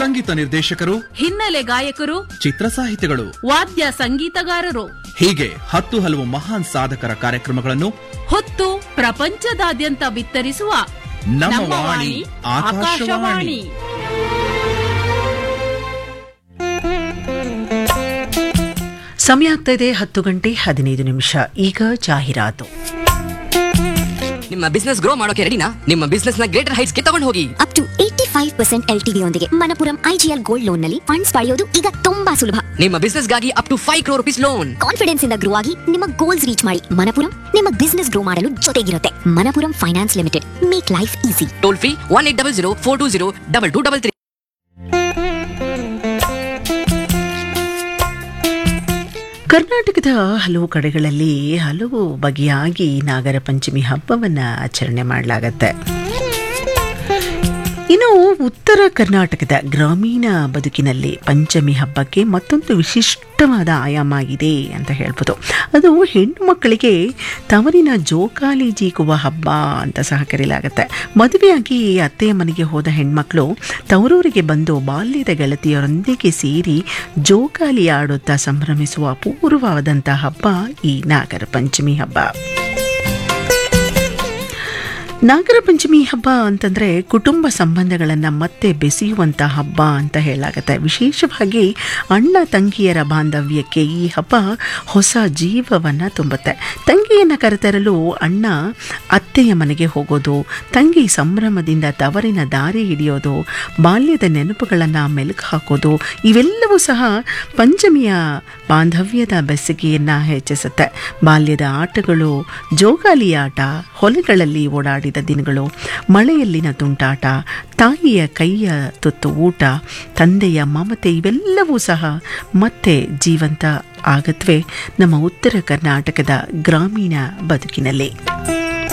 ಸಂಗೀತ ನಿರ್ದೇಶಕರು ಹಿನ್ನೆಲೆ ಗಾಯಕರು ಚಿತ್ರ ಸಾಹಿತಿಗಳು ವಾದ್ಯ ಸಂಗೀತಗಾರರು ಹೀಗೆ ಹತ್ತು ಹಲವು ಮಹಾನ್ ಸಾಧಕರ ಕಾರ್ಯಕ್ರಮಗಳನ್ನು ಹೊತ್ತು ಪ್ರಪಂಚದಾದ್ಯಂತ ಬಿತ್ತರಿಸುವ ನಮ್ಮ ವಾಣಿ ಆಕಾಶವಾಣಿ ಸಮಯ ಆಗ್ತಾ ಇದೆ ಹತ್ತು ಗಂಟೆ ಹದಿನೈದು ನಿಮಿಷ ಈಗ ಜಾಹೀರಾತು ನಿಮ್ಮ ಬಿಸ್ನೆಸ್ ಗ್ರೋ ಮಾಡೋಕೆ ರೆಡಿನಾ ನಿಮ್ಮ ಬಿಸ್ನೆಸ್ ನ ಗ್ರೇಟರ್ ಹೈಟ್ಸ್ ಗೆ ತಗೊಂಡು ಹೋಗಿ up to eighty five percent L T ಯೊಂದಿಗೆ ಮನಪುರಂ ಐಜಿಎಲ್ ಗೋಲ್ಡ್ ಲೋನ್ ನಲ್ಲಿ ಫಂಡ್ಸ್ ಪಡೆಯೋದು ಈಗ ತುಂಬಾ ಸುಲಭ ನಿಮ್ಮ ಬಿಸ್ನೆಸ್ ಗಾಗಿ up to five crore rupees loan confidence ಇಂದ ಗ್ರೋ ಆಗಿ ನಿಮ್ಮ ಗೋಲ್ಸ್ ರೀಚ್ ಮಾಡಿ ಮನಪುರಂ ನಿಮ್ಮ ಬಿಸ್ನೆಸ್ ಗ್ರೋ ಮಾಡಲು ಜೊತೆಗಿರುತ್ತೆ Manappuram finance limited make life easy toll free one eight double zero four two zero double two double three ಕರ್ನಾಟಕದ ಹಲವು ಕಡೆಗಳಲ್ಲಿ ಹಲವು ಬಗೆಯಾಗಿ ನಾಗರ ಪಂಚಮಿ ಹಬ್ಬವನ್ನು ಆಚರಣೆ ಮಾಡಲಾಗತ್ತೆ ಇನ್ನು ಉತ್ತರ ಕರ್ನಾಟಕದ ಗ್ರಾಮೀಣ ಬದುಕಿನಲ್ಲಿ ಪಂಚಮಿ ಹಬ್ಬಕ್ಕೆ ಮತ್ತೊಂದು ವಿಶಿಷ್ಟವಾದ ಆಯಾಮ ಇದೆ ಅಂತ ಹೇಳ್ಬೋದು ಅದು ಹೆಣ್ಣು ಮಕ್ಕಳಿಗೆ ತವರಿನ ಜೋಕಾಲಿ ಜೀಗುವ ಹಬ್ಬ ಅಂತ ಸಹ ಕರೆಯಲಾಗುತ್ತೆ ಮದುವೆಯಾಗಿ ಅತ್ತೆಯ ಮನೆಗೆ ಹೋದ ಹೆಣ್ಮಕ್ಳು ತವರೂರಿಗೆ ಬಂದು ಬಾಲ್ಯದ ಗೆಳತಿಯರೊಂದಿಗೆ ಸೇರಿ ಜೋಕಾಲಿ ಆಡುತ್ತಾ ಸಂಭ್ರಮಿಸುವ ಅಪೂರ್ವವಾದಂಥ ಹಬ್ಬ ಈ ನಾಗರ ಪಂಚಮಿ ಹಬ್ಬ ನಾಗರ ಪಂಚಮಿ ಹಬ್ಬ ಅಂತಂದರೆ ಕುಟುಂಬ ಸಂಬಂಧಗಳನ್ನು ಮತ್ತೆ ಬೆಸೆಯುವಂಥ ಹಬ್ಬ ಅಂತ ಹೇಳಲಾಗತ್ತೆ ವಿಶೇಷವಾಗಿ ಅಣ್ಣ ತಂಗಿಯರ ಬಾಂಧವ್ಯಕ್ಕೆ ಈ ಹಬ್ಬ ಹೊಸ ಜೀವವನ್ನು ತುಂಬುತ್ತೆ ತಂಗಿಯನ್ನು ಕರೆತರಲು ಅಣ್ಣ ಅತ್ತೆಯ ಮನೆಗೆ ಹೋಗೋದು ತಂಗಿ ಸಂಭ್ರಮದಿಂದ ತವರಿನ ದಾರಿ ಹಿಡಿಯೋದು ಬಾಲ್ಯದ ನೆನಪುಗಳನ್ನು ಮೆಲುಕು ಹಾಕೋದು ಇವೆಲ್ಲವೂ ಸಹ ಪಂಚಮಿಯ ಬಾಂಧವ್ಯದ ಬೆಸುಗೆಯನ್ನು ಹೆಚ್ಚಿಸುತ್ತೆ ಬಾಲ್ಯದ ಆಟಗಳು ಜೋಗಾಲಿ ಆಟ ಹೊಲಗಳಲ್ಲಿ ಓಡಾಡಿದ ದಿನಗಳು ಮಳೆಯಲ್ಲಿನ ತುಂಟಾಟ ತಾಯಿಯ ಕೈಯ ತುತ್ತು ಊಟ ತಂದೆಯ ಮಮತೆ ಇವೆಲ್ಲವೂ ಸಹ ಮತ್ತೆ ಜೀವಂತ ಆಗತ್ವೆ ನಮ್ಮ ಉತ್ತರ ಕರ್ನಾಟಕದ ಗ್ರಾಮೀಣ ಬದುಕಿನಲ್ಲಿ